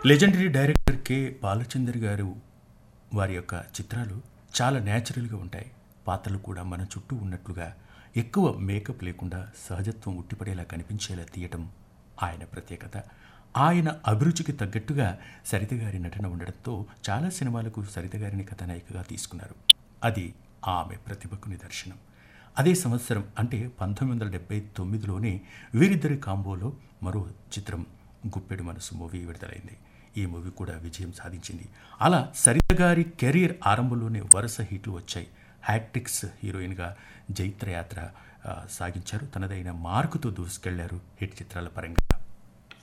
legendary director K Balachander గారు వారి యొక్క చిత్రాలు చాలా న్యాచురల్గా ఉంటాయి పాత్రలు కూడా మన చుట్టూ ఉన్నట్లుగా ఎక్కువ మేకప్ లేకుండా సహజత్వం ఉట్టిపడేలా కనిపించేలా తీయటం ఆయన ప్రత్యేకత ఆయన అభిరుచికి తగ్గట్టుగా సరిత గారి నటన ఉండడంతో చాలా సినిమాలకు సరిత గారిని కథానాయికగా తీసుకున్నారు అది ఆమె ప్రతిభకు నిదర్శనం అదే సంవత్సరం అంటే పంతొమ్మిది వందల డెబ్బై తొమ్మిదిలోనే వీరిద్దరి కాంబోలో మరో చిత్రం గుప్పెడు మనసు మూవీ విడుదలైంది ఈ మూవీ కూడా విజయం సాధించింది అలా సరిత గారి కెరీర్ ఆరంభంలోనే వరుస హిట్లు వచ్చాయి హ్యాట్రిక్స్ హీరోయిన్గా జైత్రయాత్ర ఆ, సాగించారు తనదైన మార్కుతో దూసుకెళ్లారు హిట్ చిత్రాల పరంగా